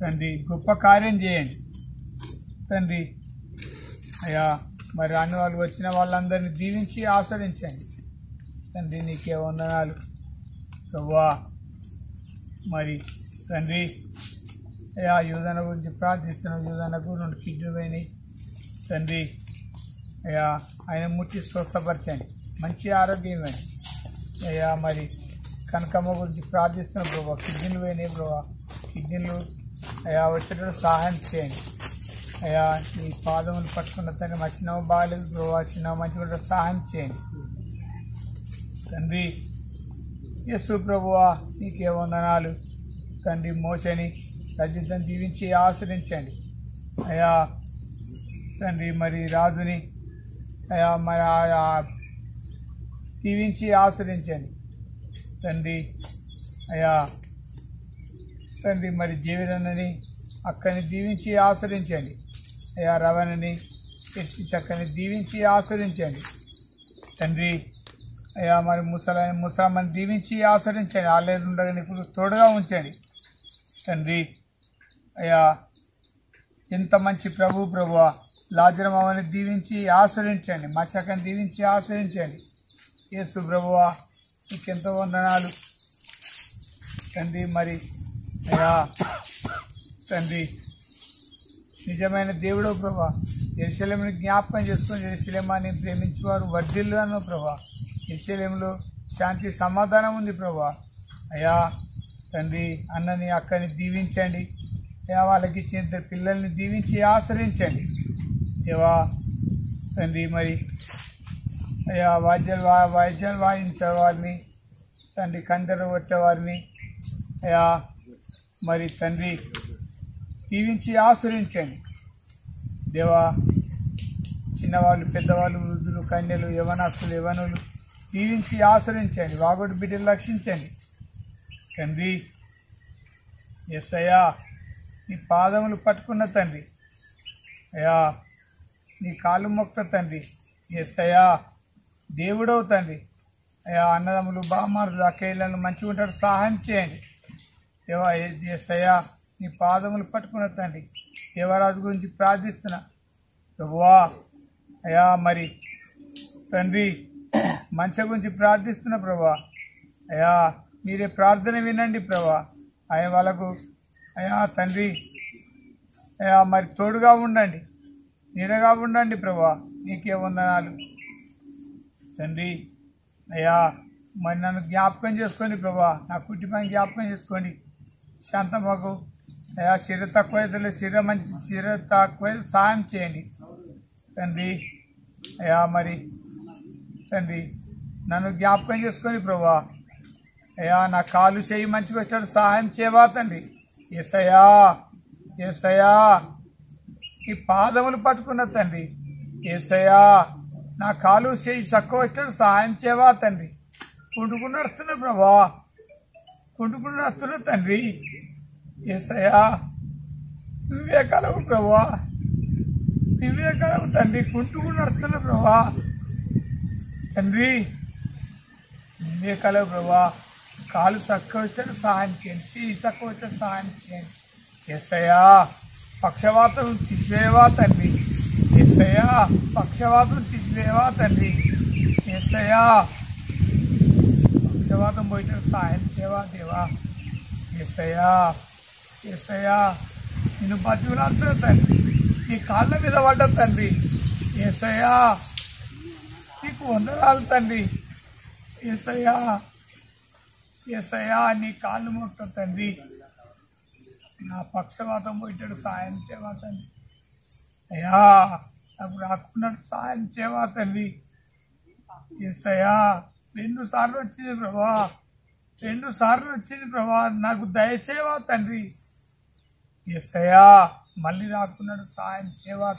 తండ్రి గొప్ప కార్యం చేయండి తండ్రి అయ్యా మరి రాని వాళ్ళు వచ్చిన వాళ్ళందరినీ దీవించి ఆచరించండి తండ్రి నీకే వందనాలు ప్రవ్వా మరి తండ్రి అయ్యా యూదన గురించి ప్రార్థిస్తున్నాం యూదనకు రెండు కిడ్నీ పోయినాయి తండ్రి అయ్యా ఆయన ముట్టి స్వస్థపరచండి మంచి ఆరోగ్యం ఇవ్వండి అయ్యా మరి కనకమ్మ గురించి ప్రార్థిస్తున్నాం ప్రభా కిడ్నీలు పోయినాయి ప్రభా కిడ్నీలు అయ్యా వచ్చేటప్పుడు సహాయం చేయండి అయ్యా నీ పాదములు పట్టుకున్న తండ్రి మా చిన్న బాగాలేదు ప్రభా చిన్న మంచి కూడా సహాయం చేయండి తండ్రి యేసు ప్రభువా నీకే వందనాలు తండ్రి మోసని రజితం దీవించి ఆశ్రయించండి అయ్యా తండ్రి మరి రాజుని అయ్యా మరి ఆ- ఆ దీవించి ఆశ్రయించండి తండ్రి అయ్యా తండ్రి మరి జీవనని అక్కని దీవించి ఆశ్రయించండి అయ్యా రవణని తెచ్చి చక్కని దీవించి ఆశ్రయించండి తండ్రి అయ్యా మరి ముసలని ముసలమ్మని దీవించి ఆశ్రయించండి ఆలేదు ఉండగానే ఇప్పుడు తోడుగా ఉంచండి తండ్రి అయ్యా ఎంత మంచి ప్రభు ప్రభు లాజరమని దీవించి ఆశ్రయించండి మా చక్కని దీవించి ఆశ్రయించండి యేసు ప్రభువా నీకెంతో వందనాలు తండ్రి మరి అయ్యా తండ్రి నిజమైన దేవుడు ప్రభా ఎరుశలేముని జ్ఞాపకం చేసుకొని ఎరుశలేమాన్ని ప్రేమించేవారు వర్ధిల్లాను ప్రభా ఎరుశలేములో శాంతి సమాధానం ఉంది ప్రభా అయ్యా తండ్రి అన్నని అక్కని దీవించండి అయ్యా వాళ్ళకి ఇచ్చిన ఇద్దరు పిల్లల్ని దీవించి ఆశ్రయించండి దేవా తండ్రి మరి అయ్యా వాద్యాలు వా వాయిద్యాలు వాయించే వారిని తండ్రి కందరు వచ్చేవారిని అయ్యా మరి తండ్రి దీవించి ఆశ్రయించండి దేవా చిన్నవాళ్ళు పెద్దవాళ్ళు వృద్ధులు కన్యలు యవనస్తులు యవనులు దీవించి ఆశ్రయించండి వాగుడు బిడ్డలు రక్షించండి తండ్రి ఎస్ అయ్యా నీ పాదములు పట్టుకున్న తండ్రి అయ్యా నీ కాళ్ళు మొక్త తండ్రి ఎస్ అయ్యా దేవుడవు తండ్రి అయ్యా అన్నదమ్ములు బామారులు అక్కయ్యలను మంచిగా ఉంటారు సహాయం చేయండి దేవా ఎస్ అయ్యా నీ పాదములు పట్టుకున్న తండ్రి దేవరాజు గురించి ప్రార్థిస్తున్నా ప్రభువా అయ్యా మరి తండ్రి మంచి గురించి ప్రార్థిస్తున్నా ప్రభా అయ్యా మీరే ప్రార్థన వినండి ప్రభా అయ్యా వాళ్ళకు అయ్యా తండ్రి అయ్యా మరి తోడుగా ఉండండి నీడగా ఉండండి ప్రభా నీకే వందనాలు తండ్రి అయ్యా మరి నన్ను జ్ఞాపకం చేసుకోండి ప్రభా నా కుటుంబాన్ని జ్ఞాపకం చేసుకోండి శాంతమ్మకు అయ్యా శిర తక్కువ అయితే శిర మంచి శిర తక్కువ సహాయం చేయండి తండ్రి అయ్యా మరి తండ్రి నన్ను జ్ఞాపకం చేసుకొని ప్రభా అయ్యా నా కాలు చేయి మంచిగా వచ్చాడు సహాయం చేయవా తండ్రి ఎసయ్యా ఎసయ్యా ఈ పాదములు పట్టుకున్న తండ్రి ఏసయ్యా నా కాలు చేయి తక్కువ వచ్చాడు సహాయం చేయవా తండ్రి కుంటుకుని నడుస్తున్నా ప్రభా కుంటుకుని నడుస్తున్నా తండ్రి ఏసయ్యా నువ్వే కలవు ప్రభా నువ్వే కలవు తండ్రి కుంటుకుని నడుస్తున్నా ప్రభా తండ్రి నువ్వే కలవు ప్రభా కాలు తక్కువ వచ్చాడు సహాయం చేయండి చేయి తక్కువ వచ్చాడు సహాయం చేయండి ఎస్ఐయా పక్షవాతం తీసివేవా తండ్రి ఎస్ఐయా పక్షవాతం తీసివేవా తండ్రి ఎస్ఐయా పక్షవాతం పోయిన సహాయం చేయవా దేవా ఎస్ఐయా ఎస్ఐయా నేను బతుకులాడుతున్నా తండ్రి నీ కాళ్ళ మీద పడ్డ తండ్రి ఎస్ఐయా నీకు వందనాలు తండ్రి ఎస్ఐయా ఎస్ఐయా నీ కాళ్ళు మొక్క తండ్రి నా పక్షవాతం పోయిటాడు సాయం చేయవా తండ్రి అయ్యా నాకు రాకున్నాడు సాయం చేయవా తండ్రి ఎస్ఐయా రెండు సార్లు వచ్చింది ప్రభా రెండు సార్లు వచ్చింది ప్రభా నాకు దయచేవా తండ్రి ఎస్ఐయా మళ్ళీ రాకున్నాడు సాయం చేయవా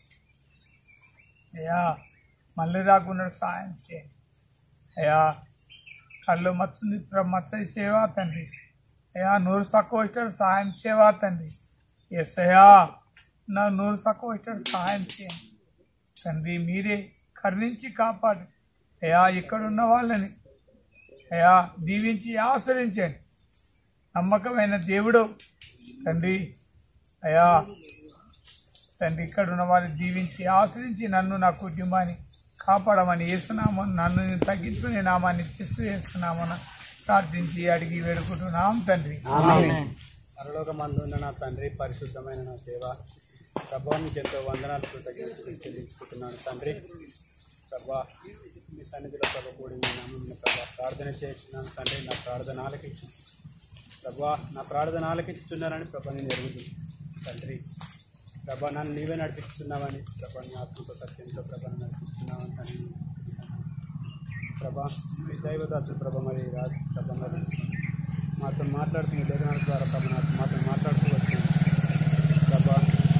అయ్యా మళ్ళీ రాకున్నాడు సాయం చేయండి అయ్యా కళ్ళు మత్తుంది మత్త సేవా తండ్రి అయ్యా నూరు తక్కువ వచ్చాడు సహాయం చేయవా తండ్రి ఎస్ అయ్యా నా నూరు తక్కువ వచ్చాడు సహాయం చేయండి తండ్రి మీరే కరుణించి కాపాడు అయ్యా ఇక్కడ ఉన్న వాళ్ళని అయ్యా దీవించి ఆశ్రయించండి నమ్మకమైన దేవుడు తండ్రి అయ్యా తండ్రి ఇక్కడ ఉన్న వారిని దీవించి ఆశ్రయించి నన్ను నా కుటుంబాన్ని కాపాడమని వేస్తున్నాము నన్ను తగ్గించుకునే నామాన్ని తెస్తూ వేస్తున్నామని ప్రార్థించి అడిగి వేడుకుంటున్నాం తండ్రి పరలోకమందున్న నా తండ్రి పరిశుద్ధమైన నా దేవ ప్రభా మీకు ఎంతో వందనాలు కృతజ్ఞతలు చెల్లించుకుంటున్నాను తండ్రి ప్రభా మీ సన్నిధిలో ప్రభ కూడి మీ నామమున ప్రభా ప్రార్థన చేస్తున్నాను తండ్రి నా ప్రార్థన ఆలకించు ప్రభా నా ప్రార్థన ఆలకించుతున్నారని ప్రభా నేను ఎరుగుతుంది తండ్రి ప్రభా నన్ను నీవే నడిపిస్తున్నావని ప్రభా నీ ఆత్మతో సత్యంతో ప్రభా నడిపిస్తున్నావని తండ్రి ప్రభా మీ దైవదాసు ప్రభ మరి రాజు ప్రభ మరి మాతో మాట్లాడుతున్న లేఖనాల ద్వారా ప్రభ నాతో మాతో మాట్లాడుతూ వచ్చింది ప్రభా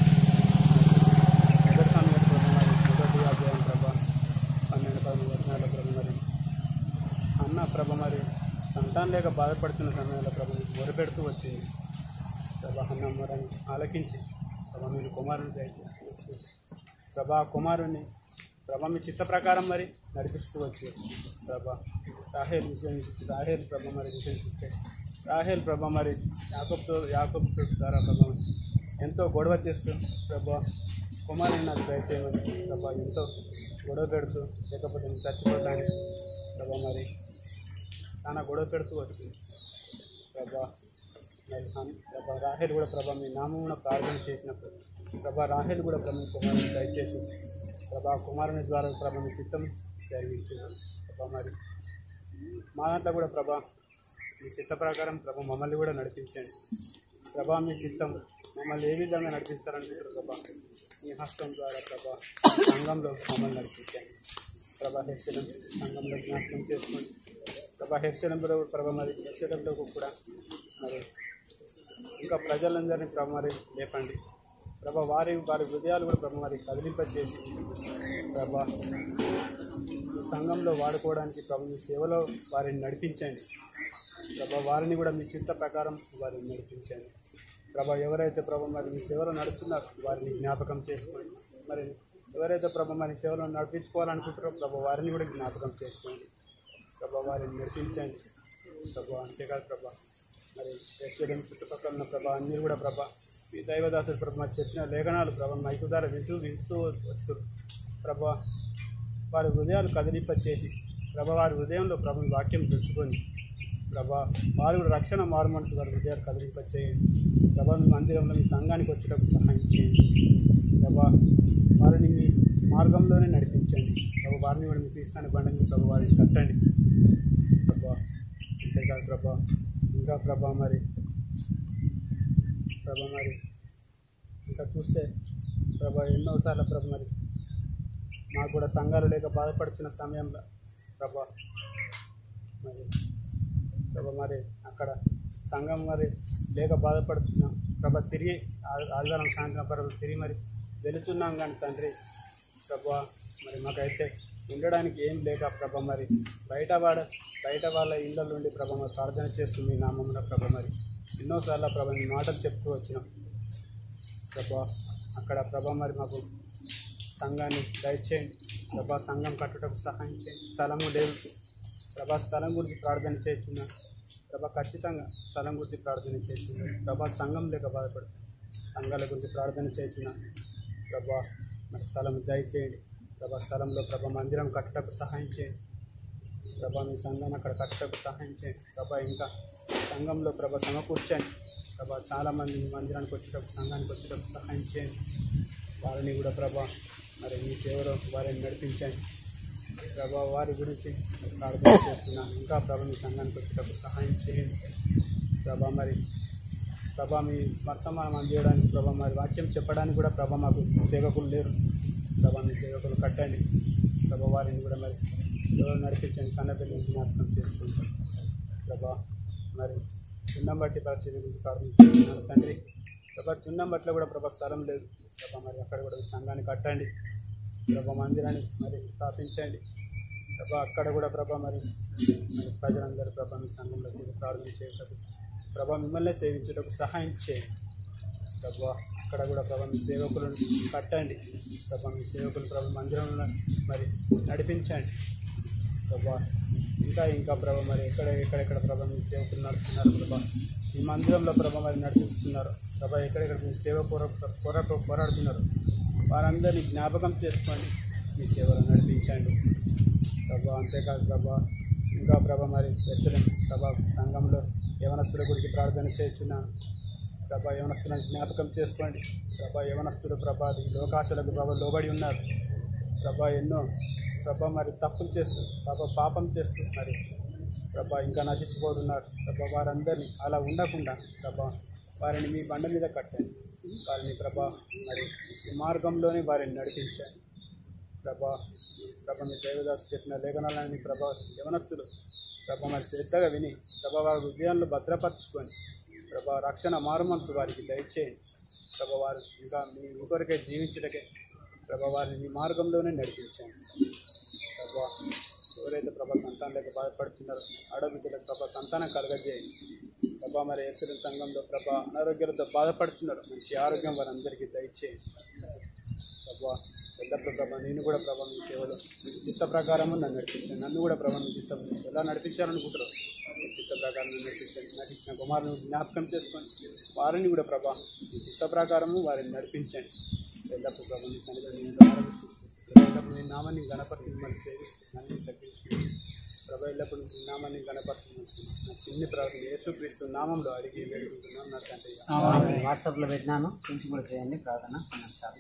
మొదటి సమయం ప్రభ మరి మొదటి అధ్యాయం ప్రభ పన్నెండు పదమూడు వచనాల ప్రభ మరి అన్న ప్రభ మరి సంతానం లేక బాధపడుతున్న సమయంలో ప్రభ మీకు మొరపెడుతూ వచ్చింది ప్రభా అన్న మొరని ఆలకించి ప్రభా మీరు కుమారుని దయచేసి ప్రభా ఆ కుమారుని ప్రభా మీ చిత్త ప్రకారం మరి నడిపిస్తూ వచ్చి ప్రభా రాహేల్ విషయం రాహేల్ ప్రభ మరి విషయం చూస్తే రాహేల్ ప్రభ మరి యాకబ్తో యాకబ్ ద్వారా ప్రభ ఎంతో గొడవ చేస్తూ ప్రభా కుమారుని నాకు దయచేయమని ప్రభా ఎంతో గొడవ పెడుతూ లేకపోతే నేను చచ్చిపోతాను ప్రభా మరి చాలా గొడవ పెడుతూ వచ్చింది ప్రభా మరి అన్- ప్రభా రాహేల్ కూడా ప్రభా మీ నామమున ప్రార్థన చేసినప్పుడు ప్రభా రాహేల్ కూడా ప్రభా మీ కుమారుని దయచేసి ప్రభా కుమారుని ద్వారా ప్రభా మీ చిత్తం జరిగించు ప్రభా మరి మా దాంట్లో కూడా ప్రభా మీ చిత్త ప్రకారం ప్రభా మమ్మల్ని కూడా నడిపించండి ప్రభా మీ చిత్తం మమ్మల్ని ఏ విధంగా నడిపించాలనుకుంటారు ప్రభా మీ హస్తం ద్వారా ప్రభా సంఘంలో మమ్మల్ని నడిపించండి ప్రభా హెచ్చడం సంఘంలో జ్ఞాపకం చేసుకోండి ప్రభా హెచ్చడంలో ప్రభా మరి హెచ్చడంలో కూడా మరి ఇంకా ప్రజలందరినీ ప్రభ మరి లేపండి ప్రభ వారి వారి హృదయాలు కూడా ప్రభ మరి కదిలింపచేసి ప్రభ ఈ సంఘంలో వాడుకోవడానికి ప్రభ మీ సేవలో వారిని నడిపించండి ప్రభ వారిని కూడా మీ చిత్త ప్రకారం వారిని నడిపించండి ప్రభ ఎవరైతే ప్రభ మరి మీ సేవలో నడుస్తున్నారో వారిని జ్ఞాపకం చేసుకోండి మరి ఎవరైతే ప్రభ మరి సేవలో నడిపించుకోవాలనుకుంటారో ప్రభ వారిని కూడా జ్ఞాపకం చేసుకోండి ప్రభ వారిని నడిపించండి ప్రభా అంతేకాదు ప్రభా మరి యశ్వరం చుట్టుపక్కల ఉన్న ప్రభా అన్ని కూడా ప్రభా మీ దైవదాసుడు ప్రభా మరి చెప్పిన లేఖనాలు ప్రభా మైకు ద్వారా వింటూ వింటూ వస్తూ ప్రభా వారి హృదయాలు కదిలింపచేసి ప్రభా వారి హృదయంలో ప్రభు మీ వాక్యం తెలుసుకొని ప్రభా వారు కూడా రక్షణ మారు మనసు వారి హృదయాలు కదిలింపచేయండి ప్రభా మీ మందిరంలో మీ సంఘానికి వచ్చేటప్పుడు సహాయం చేయండి ప్రభా వారిని మీ మార్గంలోనే నడిపించండి ప్రభు వారిని కూడా మీ తీస్తాను బండి ప్రభు వారిని కట్టండి ప్రభా అంతేకాదు ప్రభా ఇంకా ప్రభా మరి ప్రభా మరి ఇంకా చూస్తే ప్రభా ఎన్నోసార్లు ప్రభా మరి మాకు కూడా సంఘాలు లేక బాధపడుతున్న సమయంలో ప్రభా మరి ప్రభా మరి అక్కడ సంఘం మరి లేక బాధపడుతున్నాం ప్రభా తిరిగి ఆ- ఆదివారం సాయంత్రం ప్రభు తిరిగి మరి వెళుతున్నాం కానీ తండ్రి ప్రభా మరి మాకైతే ఉండడానికి ఏం లేక ప్రభ మరి బయట వాడ బయట వాళ్ళ ఇళ్ళ నుండి ప్రభ మరి ప్రార్థన చేస్తూ మీ నామమున ప్రభ మరి ఎన్నోసార్లు ప్రభ మీ మాటలు చెప్తూ వచ్చినాం ప్రభా అక్కడ ప్రభ మరి మాకు సంఘాన్ని దయచేయండి ప్రభా సంఘం కట్టుటకు సహాయం చేయండి స్థలము లేదు ప్రభా స్థలం గురించి ప్రార్థన చేస్తున్నా ప్రభా ఖచ్చితంగా స్థలం గురించి ప్రార్థన చేస్తున్నా ప్రభా సంఘం లేక బాధపడుతుంది సంఘాల గురించి ప్రార్థన చేస్తున్నా ప్రభా మరి స్థలం దయచేయండి ప్రభా స్థలంలో ప్రభా మందిరం కట్టుటకు సహాయం చేయండి ప్రభా మీ సంఘాన్ని అక్కడ కట్టుటకు సహాయం చేయండి ప్రభా ఇంకా సంఘంలో ప్రభా సమకూర్చండి ప్రభా చాలామంది మీ మందిరానికి వచ్చేటప్పుడు సంఘానికి వచ్చేటప్పుడు సహాయం చేయండి వారిని కూడా ప్రభా మరి మీ సేవలో వారిని నడిపించండి ప్రభా వారి గురించి మరి ప్రార్థన చేస్తున్నాను ఇంకా ప్రభా మీ సంఘానికి వచ్చేటప్పుడు సహాయం చేయండి ప్రభా మరి ప్రభా మీ వర్తమానం అందించడానికి ప్రభా మరి వాక్యం చెప్పడానికి కూడా ప్రభా మాకు సేవకులు లేరు ప్రభా మీ సేవకులు కట్టండి ప్రభా వారిని కూడా మరి ఎవరు నడిపించండి కన్నపిల్లలు జ్ఞాపకం చేసుకుంటాం ప్రభా మరి చున్నం బట్టి పరిస్థితి గురించి ప్రార్థించుకుంటున్నాను తండ్రి ప్రభా చున్నం బట్టిలో కూడా ప్రభా స్థలం లేదు ప్రభా మరి అక్కడ కూడా మీ సంఘాన్ని కట్టండి ప్రభా మందిరాన్ని మరి స్థాపించండి ప్రభా అక్కడ కూడా ప్రభా మరి మరి ప్రజలందరూ ప్రభా మీ సంఘంలో కూడి ప్రార్థన చేయటకు ప్రభా మిమ్మల్ని సేవించటకు సహాయం చేయండి ప్రభా అక్కడ కూడా ప్రభా మీ సేవకులను కట్టండి ప్రభా మీ సేవకులు ప్రభా మందిరంలో మరి నడిపించండి ప్రభా ఇంకా ఇంకా ప్రభా మరి ఎక్కడ ఎక్కడెక్కడ ప్రభా మీ సేవకులు నడుస్తున్నారు ప్రభా మీ మందిరంలో ప్రభా మరి నడిపిస్తున్నారు ప్రభా ఎక్కడెక్కడ మీ సేవ పోరా పోరా పోరాడుతున్నారు వారందరినీ జ్ఞాపకం చేసుకోండి మీ సేవలు నడిపించండి ప్రభా అంతేకాదు ప్రభా ఇంకా ప్రభా మరి ఎస్ఎల్ఎం ప్రభా సంఘంలో యవనస్తుల గురించి ప్రార్థన చేస్తున్న ప్రభా యవనస్తులను జ్ఞాపకం చేసుకోండి ప్రభా యవనస్తులు ప్రభా ఈ లోకాశలకు ప్రభా లోబడి ఉన్నారు ప్రభా ఎన్నో ప్రభా మరి తప్పులు చేస్తూ ప్రభా పాపం చేస్తూ మరి ప్రభా ఇంకా నశించిపోతున్నారు ప్రభా వారందరినీ అలా ఉండకుండా ప్రభా వారిని మీ బండ మీద కట్టండి వారిని ప్రభా మరి ఈ మార్గంలోనే వారిని నడిపించండి ప్రభా ప్రభా మీ దేవదాసు చెప్పిన లేఖనాలని ప్రభా యవనస్తులు ప్రభా మరి శ్రద్ధగా విని ప్రభా వారి హృదయాలను భద్రపరచుకొని ప్రభా రక్షణ మారు మనసు వారికి దయచేయండి ప్రభా వారు ఇంకా మీ ఊరికే జీవించటకే ప్రభా వారిని మీ మార్గంలోనే నడిపించండి ప్రభా ఎవరైతే ప్రభా సంతానం లేక బాధపడుతున్నారో ఆడబిడ్డలకు ప్రభా సంతానం కలగజేయండి ప్రభా మరి ఎస్ఎల్ సంఘంలో ప్రభా అనారోగ్యాలతో బాధపడుతున్నారు మంచి ఆరోగ్యం వారందరికీ దయచేయండి ప్రభా ఎల్లప్పుడు ప్రభా నేను కూడా ప్రభా మీ సేవలో మీ చిత్త ప్రకారము నన్ను నడిపించాను నన్ను కూడా ప్రభా మీ చిత్తం ఎలా నడిపించాలనుకుంటారు మీ చిత్త ప్రకారం నన్ను నడిపించండి నాకు ఇచ్చిన కుమారుని జ్ఞాపకం చేసుకొని వారిని కూడా ప్రభా మీ చిత్త ప్రకారము వారిని నడిపించండి ఎల్లప్పుడు ప్రభా మీ సన్నిధిలో నేను ఆరాధిస్తూ ఎల్లప్పుడు నీ నామాన్ని గణపతి మిమ్మల్ని సేవిస్తూ నన్ను తగ్గించుకుంటూ ప్రభా ఎల్లప్పుడు నీ నామాన్ని గణపరుస్తున్నాను నా చిన్ని ప్రార్థన యేసుక్రీస్తు నామంలో అడిగి వేడుకుంటున్నాను నా తండ్రి వాట్సాప్లో పెట్టినాను కించి కూడా చేయండి ప్రార్థన పన్నెండు సార్లు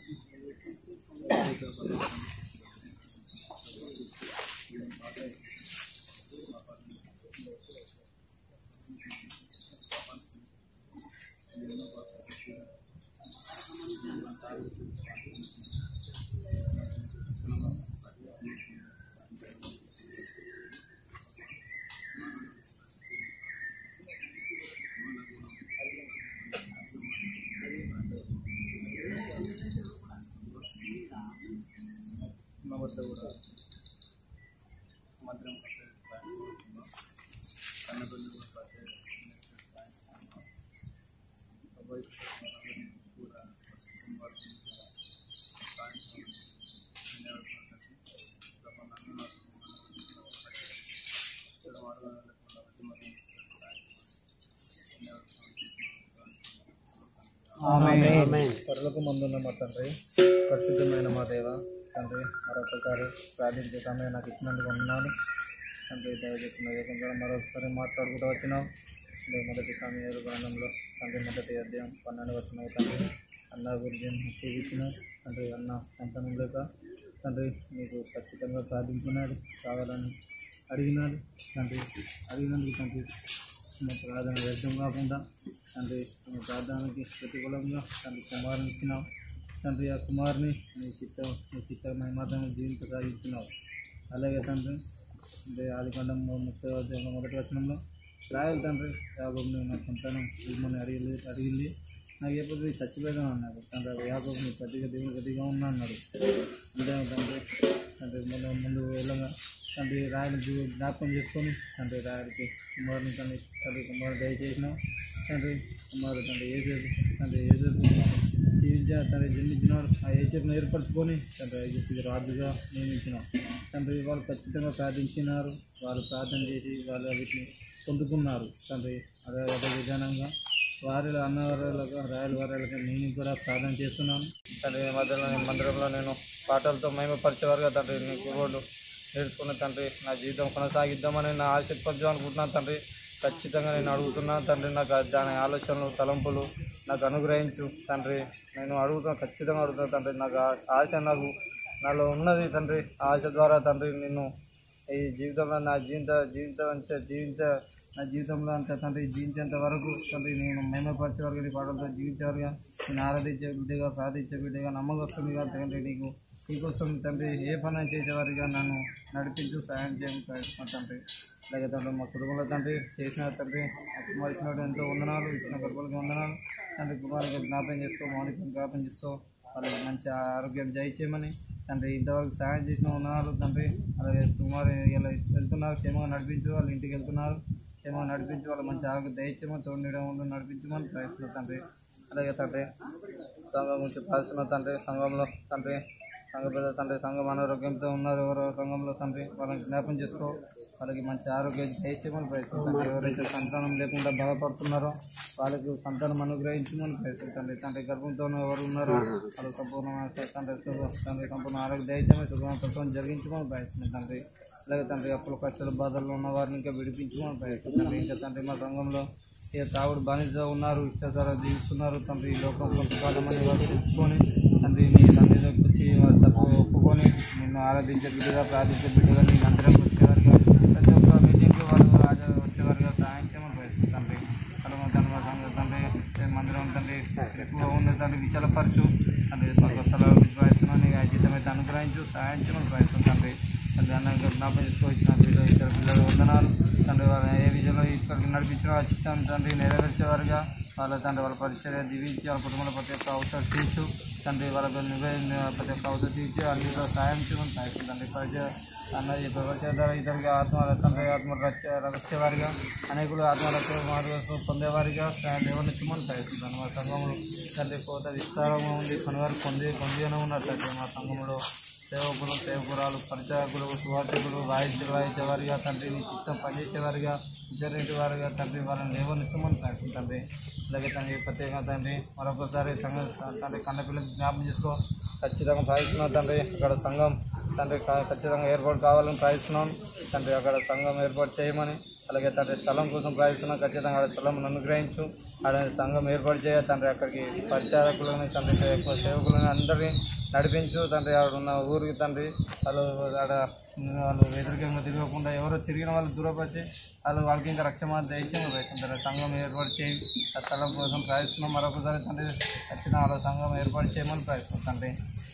పరులకు మందున్న మా తండ్రి పరిశుద్ధమైన మా దేవ తండ్రి మరొకసారి ప్రార్థించే సమయం నాకు ఇచ్చినందుకు ఉన్నాను తండ్రి దయచేసిన ఏకంగా మరొకసారి మాట్లాడుకుంటూ వచ్చినాం తండ్రి మొదటి సమయాలు గ్రంథంలో తండ్రి మొదటి అధ్యాయం పన్నెండు వచ్చిన తండ్రి అన్న గురించి చూపించిన తండ్రి అన్న సంతానం లేక తండ్రి మీకు ఖచ్చితంగా ప్రార్థించున్నాడు కావాలని అడిగినాడు తండ్రి అడిగినందుకు తండ్రి మా ప్రార్థన వ్యర్థం కాకుండా తండ్రి మా ప్రార్థనకి ప్రతికూలంగా తండ్రి కుమారుని ఇచ్చినావు తండ్రి ఆ కుమారుని నీ చిత్త నీ చిత్త మాత్రమే జీవిత సాగించినావు అలాగే తండ్రి అంటే ఆదికాండం ముప్పై అధ్యాయంలో మొదటి వచనంలో రాయలు తండ్రి యాగోబుని నా సంతానం ఇవ్వమని అడిగి అడిగింది నాకు ఏ పొద్దు చచ్చిపోయాను అన్నాడు తండ్రి యాగోబు నీ ప్రతిగా దేవుని గదిగా ఉన్నా అన్నాడు అంటే తండ్రి తండ్రి ముందు ముందు వెళ్ళగా తండ్రి రాయలు జీ- జ్ఞాపకం చేసుకొని తండ్రి రాయలకి కుమారుని తండ్రి తండ్రి కుమారు దయచేసినాం తండ్రి కుమారు తండ్రి ఏసేపు తండ్రి ఏసేపు జీవించిన తండ్రి జన్మించినాడు ఆ ఏసేపును ఏర్పరచుకొని తండ్రి ఐగుప్తికి రాజుగా నియమించినాం తండ్రి వాళ్ళు ఖచ్చితంగా ప్రార్థించినారు వాళ్ళు ప్రార్థన చేసి వాళ్ళు వీటిని పొందుకున్నారు తండ్రి అదే అదే విధానంగా వారిలో అన్నవారులకు రాయల వారాలకు నేను కూడా ప్రార్థన చేస్తున్నాను తండ్రి ఈ మధ్యలో నేను మందిరంలో నేను పాటలతో మహిమపరిచేవారుగా తండ్రి నీ గురువులు నేర్చుకున్న తండ్రి నా జీవితం కొనసాగిద్దామని నా ఆశపద్దాం అనుకుంటున్నాను తండ్రి ఖచ్చితంగా నేను అడుగుతున్నాను తండ్రి నాకు దాని ఆలోచనలు తలంపులు నాకు అనుగ్రహించు తండ్రి నేను అడుగుతున్నా ఖచ్చితంగా అడుగుతున్నాను తండ్రి నాకు ఆ ఆశ నాకు నాలో ఉన్నది తండ్రి ఆ ఆశ ద్వారా తండ్రి నిన్ను ఈ జీవితంలో నా జీవిత జీవితం జీవించ నా జీవితంలో అంత తండ్రి జీవించేంత వరకు తండ్రి నేను మేమపరిచే వరకు నీ పాటలతో జీవించేవారుగా నేను ఆరాధించే బిడ్డగా ప్రార్థించే బిడ్డగా నమ్మకస్తునిగా తండ్రి నీకు నీకోసం తండ్రి ఏ పని చేసేవారిగా నన్ను నడిపించు సాయం చేయడం ప్రయత్నం తండ్రి అలాగే తండ్రి మా కుటుంబంలో తండ్రి చేసిన తండ్రి ఆ కుమార్ ఇచ్చినట్టు ఎంతో వందనాలు ఇచ్చిన గర్భాలకి వందనాలు తండ్రి కుమారునికి జ్ఞాపకం చేసుకో మౌనికి జ్ఞాపకం చేసుకో వాళ్ళకి మంచి ఆరోగ్యం దయచేయమని తండ్రి ఇంతవరకు సహాయం చేసిన ఉన్నారు తండ్రి అలాగే కుమారు ఇలా వెళ్తున్నారు క్షేమంగా నడిపించు వాళ్ళ ఇంటికి వెళ్తున్నారు క్షేమంగా నడిపించి వాళ్ళ మంచి ఆరోగ్యం దయచేయమని తోడునీయడం ఉందో నడిపించమని ప్రయత్నిస్తున్నాం తండ్రి అలాగే తండ్రి సంఘం గురించి ప్రార్థిస్తున్న తండ్రి సంఘంలో తండ్రి సంఘ పెద్ద తండ్రి సంఘం అనారోగ్యంతో ఉన్నారు ఎవరో సంఘంలో తండ్రి వాళ్ళని జ్ఞాపం చేసుకో వాళ్ళకి మంచి ఆరోగ్యం దయచేయమని ప్రయత్నించండి ఎవరైతే సంతానం లేకుండా బాధపడుతున్నారో వాళ్ళకి సంతానం అనుగ్రహించమని ప్రయత్నించండి తండ్రి గర్భంతో ఎవరు ఉన్నారో వాళ్ళు సంపూర్ణమైన తండ్రి శుభ- తండ్రి సంపూర్ణ ఆరోగ్య దయచేయమని శుభ్రం జరిగించమని ప్రయత్నించండి అలాగే తండ్రి అప్పుల కష్టాల బాధల్లో ఉన్న వారిని ఇంకా విడిపించమని ప్రయత్నించండి ఇంకా తండ్రి మా సంఘంలో ఇక తాగుడు బానిస ఉన్నారు ఇష్టాచారం జీవిస్తున్నారు తండ్రి ఈ లోకం కొంతకాలం అని వారు తెచ్చుకొని తండ్రి నీ సన్నిధిలోకి వచ్చి వారు తప్పు ఒప్పుకొని నిన్ను ఆరాధించే బిడ్డగా ప్రార్థించే బిడ్డగా నీ అందరం వచ్చేవారుగా ప్రతి ఒక్క మీటింగ్కి వాళ్ళు హాజరు వచ్చేవారుగా సహాయం చేయమని ప్రయత్నిస్తుంది కలమ ధర్మ సంఘ తండ్రి మందిరం తండ్రి ఎక్కువ ఉంది తండ్రి విశాలపరచు తండ్రి మాకు స్థలాలు ప్రయత్నం నీకు అతీతమైతే అనుగ్రహించు సహాయం చేయమని ప్రయత్నిస్తుంది తండ్రి అన్నగా జ్ఞాపం చేసుకోవచ్చు నా పిల్లలు ఇద్దరు పిల్లలు వందనాలు తండ్రి వాళ్ళ ఏ విజయంలో ఇక్కడికి నడిపించిన ఆ చిత్తాన్ని తండ్రి నెరవేర్చేవారుగా వాళ్ళ తండ్రి వాళ్ళ పరిచర్య దీవించి వాళ్ళ కుటుంబంలో ప్రతి ఒక్క అవసరం తీర్చు తండ్రి వాళ్ళకు నువ్వే ప్రతి ఒక్క అవసరం తీర్చి అన్నిలో సాయం చేయమని ప్రయత్నం తండ్రి పరిచయ అన్నది పరిచయ ద్వారా ఇతరుగా ఆత్మ తండ్రి ఆత్మ రక్ష రక్షేవారిగా అనేకులు ఆత్మ రక్ష మార్గం పొందేవారిగా దేవనిత్యమని ప్రయత్నిస్తాను మా సంఘంలో తండ్రి కోత విస్తారంగా ఉంది కొనివారు పొంది పొందిగానే ఉన్నారు తండ్రి మా సంఘంలో సేవకులు సేవకురాలు పరిచారకులు సువార్థకులు వాయిద్య వాయించేవారిగా తండ్రి నీ చిత్తం పనిచేసేవారిగా ఇద్దరింటి వారిగా తండ్రి వాళ్ళని లేవనిస్తామని తండ్రి తండ్రి అలాగే తండ్రి ప్రత్యేకంగా తండ్రి మరొకసారి సంఘం తండ్రి కన్నపిల్లకి జ్ఞాపం చేసుకో ఖచ్చితంగా ప్రయత్నం తండ్రి అక్కడ సంఘం తండ్రి క- ఖచ్చితంగా ఏర్పాటు కావాలని ప్రయత్నం తండ్రి అక్కడ సంఘం ఏర్పాటు చేయమని అలాగే తండ్రి స్థలం కోసం ప్రయత్నం ఖచ్చితంగా అక్కడ స్థలం అనుగ్రహించు ఆడ సంఘం ఏర్పాటు చేయ తండ్రి అక్కడికి పరిచారకులని తండ్రి సేవకు- సేవకులని అందరినీ నడిపించు తండ్రి ఆడ ఉన్న ఊరికి తండ్రి వాళ్ళు ఆడ వాళ్ళు వ్యతిరేకంగా తిరగకుండా ఎవరో తిరిగిన వాళ్ళు దూరపరిచి వాళ్ళు వాళ్ళకి ఇంకా రక్షణ దయచేసి తండ్రి సంఘం ఏర్పాటు చేయి ఆ స్థలం కోసం ప్రయత్నం మరొకసారి తండ్రి ఖచ్చితంగా వాళ్ళ సంఘం ఏర్పాటు చేయమని ప్రయత్నం తండ్రి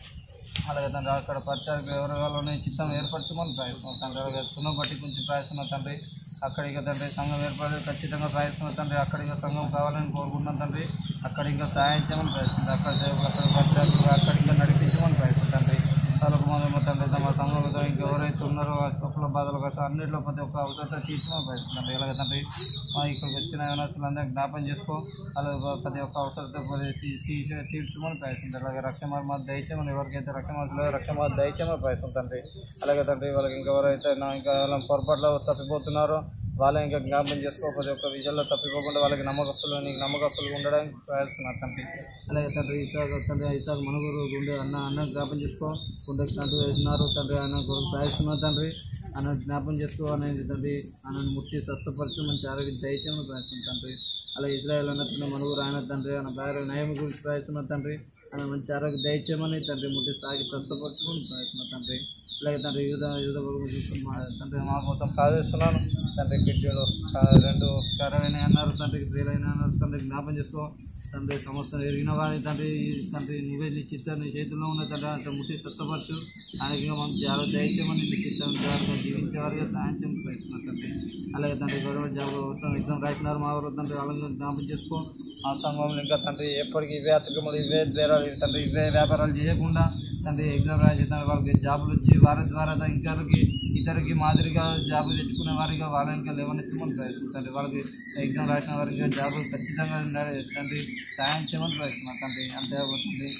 అలాగే తండ్రి అక్కడ పరిచయాలకు ఎవరి వాళ్ళని చిత్తం ఏర్పరచమని ప్రయత్నం తండ్రి అలాగే సున్నం బట్టి కొంచెం ప్రయత్నం తండ్రి అక్కడికి తండ్రి సంఘం ఏర్పడి ఖచ్చితంగా ప్రయత్నం తండ్రి అక్కడికి సంఘం కావాలని కోరుకుంటున్నాం తండ్రి అక్కడ ఇంకా సహాయం చేయమని ప్రయత్నం అక్కడ సేవకులు అక్కడ పరిచయాలు అక్కడ ఇంకా నడిపించమని ప్రయత్నం తండ్రి తలకు మొదలు తండ్రి తమ సంఘంలో ఇంకా ఎవరైతే ఉన్నారో ఆ తప్పుల బాధల కోసం అన్నింటిలో ప్రతి ఒక్క అవసరం తీర్చమని ప్రయత్నం తండ్రి ఎలాగ తండ్రి మా ఇక్కడికి వచ్చిన యవనస్తులందరూ జ్ఞాపం చేసుకో అలాగే ప్రతి ఒక్క అవసరంతో తీసి తీర్చమని ప్రయత్నించారు అలాగే రక్షణ మాకు దయచేయమని ఎవరికైతే రక్షణ లేదో రక్షణ మాకు దయచేయమని ప్రయత్నం తండ్రి అలాగే తండ్రి వాళ్ళకి ఇంకా ఎవరైతే నా ఇంకా వాళ్ళని పొరపాట్లో తప్పిపోతున్నారో వాళ్ళని ఇంకా జ్ఞాపం చేసుకో ప్రతి ఒక్క విషయంలో తప్పిపోకుండా వాళ్ళకి నమ్మకస్తులు నీకు నమ్మకస్తులుగా ఉండడానికి ప్రయత్నిస్తున్నారు తండ్రి అలాగే తండ్రి ఇసాకు తండ్రి ఇసాకు మనుగురు ఉండే అన్న అన్న జ్ఞాపం చేసుకో గుండెకి తండ్రి వేస్తున్నారు తండ్రి ఆయన కొరకు ప్రయత్నిస్తున్నారు తండ్రి అన్న జ్ఞాపం చేసుకో అనేది తండ్రి ఆయనను ముట్టి స్వస్థపరచు మంచి ఆరోగ్యం దయచేయమని ప్రయత్నం తండ్రి అలా ఇజ్రాయల్ అన్న తండ్రి మనుగురు ఆయన తండ్రి ఆయన భార్య నయం గురించి ప్రయత్నం తండ్రి ఆయన మంచి ఆరోగ్యం దయచేయమని తండ్రి ముట్టి సాగి స్వస్థపరచుకుని ప్రయత్నం తండ్రి అలాగే తండ్రి యూద యూద తండ్రి మా కోసం ప్రార్థిస్తున్నాను తండ్రి కిడ్నీలు ఆ, రెండు కరవైన అన్నారు తండ్రి ప్రియులైన అన్నారు తండ్రి జ్ఞాపం చేసుకో తండ్రి సమస్తం ఎరిగిన వారి తండ్రి తండ్రి నువ్వే నీ చిత్తం నీ చేతుల్లో ఉన్న తండ్రి అంత ముట్టి స్వస్థపరచు ఆయనకి మంచి ఆరోగ్య దయచేయమని నీ చిత్తం జాగ్రత్తగా జీవించేవారిగా సాయం చేయమని ప్రయత్నం తండ్రి అలాగే తండ్రి గవర్నమెంట్ జాబ్ కోసం ఎగ్జామ్ రాసినారు మా ఊరు తండ్రి వాళ్ళని జ్ఞాపం చేసుకో ఆ సంఘంలో ఇంకా తండ్రి ఎప్పటికీ ఇవే అతికములు ఇవే బేరాలు తండ్రి ఇవే వ్యాపారాలు చేయకుండా తండ్రి ఎగ్జామ్ రాసి తండ్రి వాళ్ళకి జాబులు వచ్చి వారి ద్వారా ఇతరులకి ఇతరులకి మాదిరిగా జాబులు తెచ్చుకునే వారిగా వాళ్ళని ఇంకా లేవనెత్తమని ప్రయత్నం తండ్రి వాళ్ళకి ఎగ్జామ్ రాసిన వారికి జాబులు ఖచ్చితంగా ఉండాలి తండ్రి సాయం చేయమని ప్రయత్నం తండ్రి అంతేకాకుండా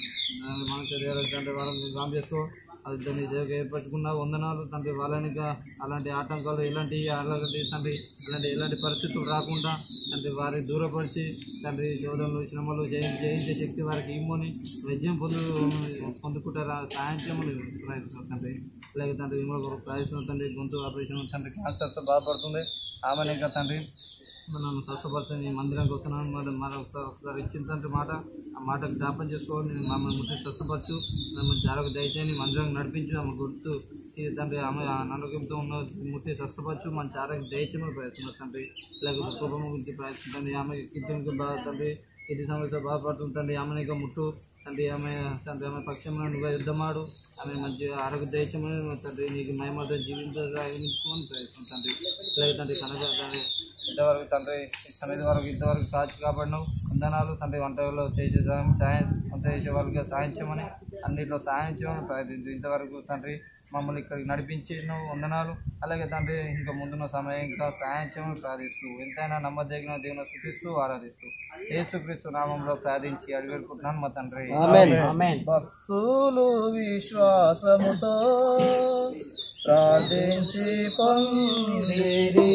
మనసు తండ్రి వాళ్ళని జాబ్ చేసుకో అది దాన్ని సేవకు ఏర్పరచుకున్న వందనాలు తండ్రి వాళ్ళని ఇంకా అలాంటి ఆటంకాలు ఎలాంటి అలాంటి తండ్రి ఇలాంటి ఎలాంటి పరిస్థితులు రాకుండా తండ్రి వారి దూరపరిచి తండ్రి శోధనలు శ్రమలు జయి జయించే శక్తి వారికి ఇమ్మని విజయం పొందు పొందుకుంటారా సాయం చేయమని ప్రయత్నం తండ్రి అలాగే తండ్రి విమల ప్రయత్నం తండ్రి గొంతు ఆపరేషన్ తండ్రి క్యాన్సర్తో బాధపడుతుంది ఆమెను ఇంకా తండ్రి నన్ను స్వస్థపరచని మందిరానికి వస్తున్నాను మరి మరొకసారి ఒకసారి ఇచ్చిన తండ్రి మాట ఆ మాట జ్ఞాపం చేసుకోవాలి నేను మమ్మల్ని ముట్టి స్వస్థపరచు నన్ను జాగ్రత్త దయచేయని మందిరానికి నడిపించి ఆమె గుర్తు ఈ తండ్రి ఆమె అనారోగ్యంతో ఉన్న ముట్టి స్వస్థపరచు మంచి ఆరోగ్యం దయచేయమని ప్రయత్నం తండ్రి లేకపోతే కుటుంబం గురించి ప్రయత్నించండి ఆమె కిడ్నీకి బాగా తండ్రి కిడ్నీ సమస్య బాధపడుతుంది తండ్రి ఆమెను ఇక ముట్టు తండ్రి ఆమె తండ్రి ఆమె పక్షంలో నువ్వు యుద్ధమాడు ఆమె మంచి ఆరోగ్య దయచేయమని తండ్రి నీకు మహిమతో జీవించమని ప్రయత్నం తండ్రి అలాగే తండ్రి కనక తండ్రి ఇంతవరకు తండ్రి ఈ సన్నిధి వరకు ఇంతవరకు సాక్షి కాపాడినావు వందనాలు తండ్రి వంటలో చేసే సాయం సాయం వంట చేసే వాళ్ళకి సాయం చేయమని అన్నింటిలో సాయం చేయమని ప్రయత్నించు ఇంతవరకు తండ్రి మమ్మల్ని ఇక్కడికి నడిపించిన వందనాలు అలాగే తండ్రి ఇంకా ముందున్న సమయం ఇంకా సాయం చేయమని ప్రార్థిస్తూ ఎంతైనా నమ్మదగిన దేవుని శుద్ధిస్తూ ఆరాధిస్తూ యేసుక్రీస్తు నామంలో ప్రార్థించి అడిగెడుకుంటున్నాను మా తండ్రి ఆమేన్ భక్తులు విశ్వాసముతో ప్రార్థించి పొందిరి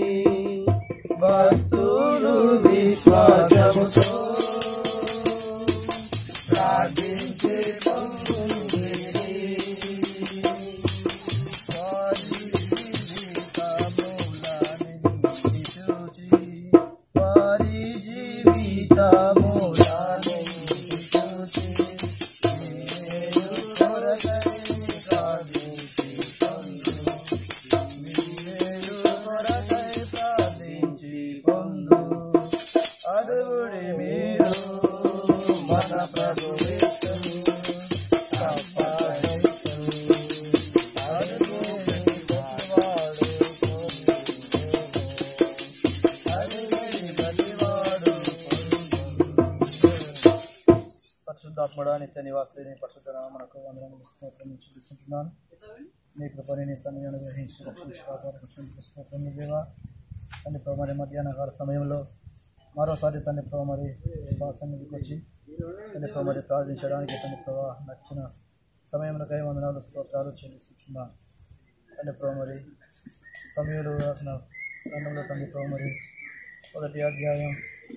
భక్తులు విశ్వాసముతో ప్రార్థించి పొందిరి వారి జీవితములని చూచి అడుగుడి మీరు మన ప్రభు పరిశుద్ధాత్మడా నిత్య నివాసి పరిశుద్ధ మనకు వందనం స్తోత్రం చూపిస్తున్నాను మీ కృపని నీ సన్నిధి అనుగ్రహించి రక్షించుకోవడం దేవా తండ్రి ప్రభు మరి మధ్యాహ్న కాల సమయంలో మరోసారి తండ్రి ప్రభు మరి మా సన్నిధికి వచ్చి తండ్రి ప్రభు మరి ప్రార్థించడానికి తండ్రి ప్రభు నచ్చిన సమయంలోకై వందనాలు స్తోత్రాలు చెల్లిస్తున్నాను తండ్రి ప్రభు మరి సమయంలో రాసిన గ్రంథంలో తండ్రి ప్రభు మరి మొదటి అధ్యాయం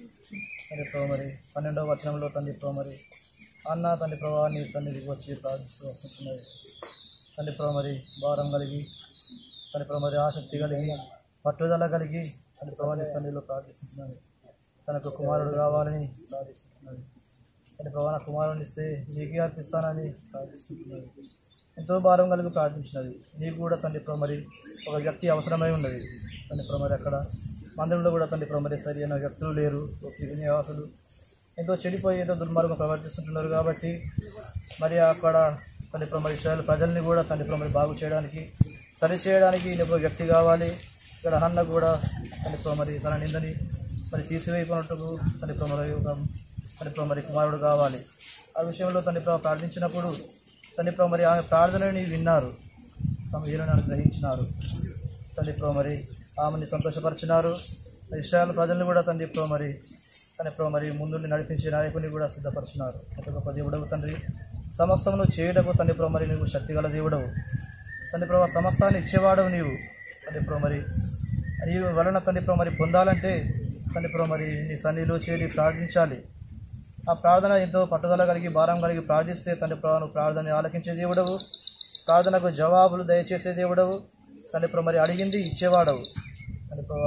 తండ్రి ప్రభు మరి పన్నెండవ వచనంలో తండ్రి ప్రభు మరి అన్న తండ్రి ప్రభా నీ సన్నిధికి వచ్చి ప్రార్థిస్తూ వస్తున్నది తండ్రి ప్రభు మరి భారం కలిగి తండ్రి ప్రభు మరి ఆసక్తి కలిగి పట్టుదల కలిగి తండ్రి ప్రభా నీ సన్నిధిలో ప్రార్థిస్తున్నది తనకు కుమారుడు కావాలని ప్రార్థిస్తున్నది తండ్రి ప్రభా నా కుమారుని ఇస్తే నీకే అర్పిస్తానని ప్రార్థిస్తున్నది ఎంతో భారం కలిగి ప్రార్థించినది నీకు కూడా తండ్రి ప్రభు మరి ఒక వ్యక్తి అవసరమై ఉన్నది తండ్రి ప్రభు మరి అక్కడ మందిరంలో కూడా తండ్రి ప్రభు మరి సరి అయిన వ్యక్తులు లేరు నివాసులు ఎంతో చెడిపోయి ఎంతో దుర్మార్గం ప్రవర్తిస్తుంటున్నారు కాబట్టి మరి అక్కడ తండ్రి ప్రభు మరి ఇస్రాయేల్ ప్రజల్ని కూడా తండ్రి ప్రభు మరి బాగు చేయడానికి సరి చేయడానికి ఈయన ఒక వ్యక్తి కావాలి ఇక్కడ హన్న కూడా తండ్రి ప్రభు మరి తన నిందని మరి తీసివేయకున్నట్టుకు తండ్రి ప్రభు మరి ఒక తండ్రి ప్రభు మరి కుమారుడు కావాలి ఆ విషయంలో తండ్రి ప్రభు ప్రార్థించినప్పుడు తండ్రి ప్రభు మరి ఆమె ప్రార్థనని విన్నారు సమీరుని అనుగ్రహించినారు తండ్రి ప్రభు మరి ఆమెని సంతోషపరిచినారు ఇస్రాయల్ ప్రజల్ని కూడా తండ్రి ప్రభు మరి తండ్రి ప్రభు మరి ముందుండి నడిపించే నాయకుని కూడా సిద్ధపరిచినారు ఒక గొప్ప దేవుడవు తండ్రి సమస్తమును చేయడకు తండ్రి ప్రభు మరి నువ్వు శక్తిగల దేవుడవు తండ్రి ప్రభు సమస్తాన్ని ఇచ్చేవాడవు నీవు తండ్రి ప్రభు మరి నీ వలన తండ్రి ప్రభు మరి పొందాలంటే తండ్రి ప్రభు మరి నీ సన్నిధిలో చేరి ప్రార్థించాలి ఆ ప్రార్థన ఎంతో పట్టుదల కలిగి భారం కలిగి ప్రార్థిస్తే తండ్రి ప్రభు నువ్వు ప్రార్థన ఆలకించే దేవుడవు ప్రార్థనకు జవాబులు దయచేసే దేవుడవు తండ్రి ప్రభు మరి అడిగింది ఇచ్చేవాడవు తండ్రి ప్రభు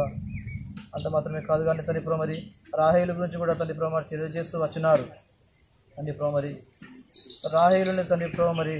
అంత మాత్రమే కాదు కానీ తండ్రి ప్రభు మరి రాహేలు గురించి కూడా తండ్రి ప్రభు మరి తెలియజేస్తూ వచ్చినారు తండ్రి ప్రభు మరి రాహేలుని తండ్రి ప్రభు మరి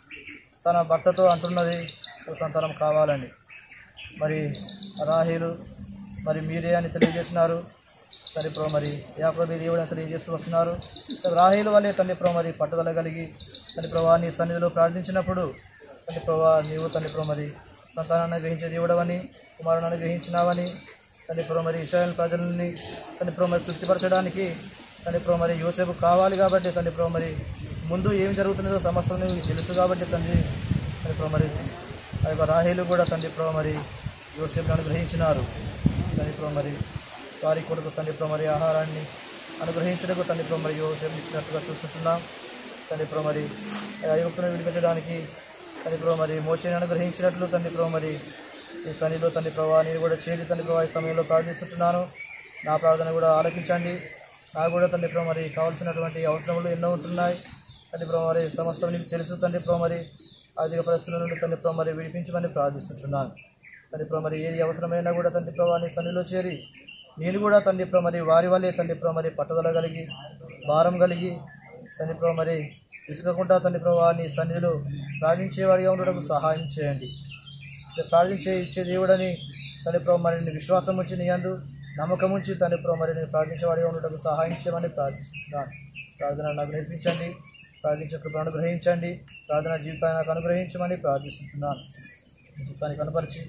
తన భర్తతో అంటున్నది ఒక సంతానం కావాలని మరి రాహేలు మరి మీరే అని తెలియజేసినారు తండ్రి ప్రభు మరి యాకోబి దేవుడు అని తెలియజేస్తూ వస్తున్నారు రాహేలు వల్లే తండ్రి ప్రభు మరి పట్టుదల కలిగి తండ్రి ప్రభా నీ సన్నిధిలో ప్రార్థించినప్పుడు తండ్రి ప్రభా నీవు తండ్రి ప్రభు మరి సంతానాన్ని గ్రహించే దేవుడవని కుమారుని గ్రహించినావని తండ్రి ప్రభు మరి ఇస్రాయల్ ప్రజల్ని తండ్రి ప్రభు మరి తృప్తిపరచడానికి తండ్రి ప్రభు మరి యోసేపు కావాలి కాబట్టి తండ్రి ప్రభు మరి ముందు ఏం జరుగుతున్నదో సమస్తం నీకు తెలుసు కాబట్టి తండ్రి తండ్రి ప్రభు మరి ఆ యొక్క రాహేలు కూడా తండ్రి ప్రభు మరి యోసేపును అనుగ్రహించినారు తండ్రి ప్రభు మరి వారి కొడుకు తండ్రి ప్రభు మరి ఆహారాన్ని అనుగ్రహించడానికి తండ్రి ప్రభు మరి యోసేపు ఇచ్చినట్టుగా చూస్తున్నాం తండ్రి ప్రభు మరి ఐగుప్తును విడిపించడానికి తండ్రి ప్రభు మరి మోషని అనుగ్రహించినట్లు తండ్రి ప్రభు మరి ఈ సన్నిలో తండ్రి ప్రభా నేను కూడా చేరి తండ్రి ప్రభా ఈ సమయంలో ప్రార్థిస్తున్నాను నా ప్రార్థన కూడా ఆలకించండి నాకు కూడా తండ్రి ప్రభు మరి కావాల్సినటువంటి అవసరములు ఎన్నో ఉంటున్నాయి తండ్రి ప్రభు మరి సమస్తం నీకు తెలుసు తండ్రి ప్రభు మరి ఆర్థిక పరిస్థితుల నుండి తండ్రి ప్రభు మరి విడిపించమని ప్రార్థిస్తున్నాను తండ్రి ప్రభు మరి ఏది అవసరమైనా కూడా తండ్రి ప్రభా నీ సన్నిలో చేరి నేను కూడా తండ్రి ప్రభు మరి వారి వల్లే తండ్రి ప్రభు మరి పట్టుదల కలిగి భారం కలిగి తండ్రి ప్రభు మరి విసుకకుండా తండ్రి ప్రభు నీ సన్నిధిలో ప్రార్థించేవాడిగా ఉండడానికి సహాయం చేయండి ప్రార్థించే ఇచ్చే దేవుడని తండ్రి ప్రభు మరి నీ విశ్వాసం ఉంచి నీ అందు నమ్మకం ఉంచి తండ్రి ప్రభు మరి నేను ప్రార్థించేవాడిగా ఉండటకు సహాయం చేయమని ప్రార్థిస్తున్నాను ప్రార్థన నాకు నేర్పించండి ప్రార్థించే కృపను అనుగ్రహించండి ప్రార్థన జీవితాన్ని నాకు అనుగ్రహించమని ప్రార్థిస్తున్నాను జీవితాన్ని కనపరిచి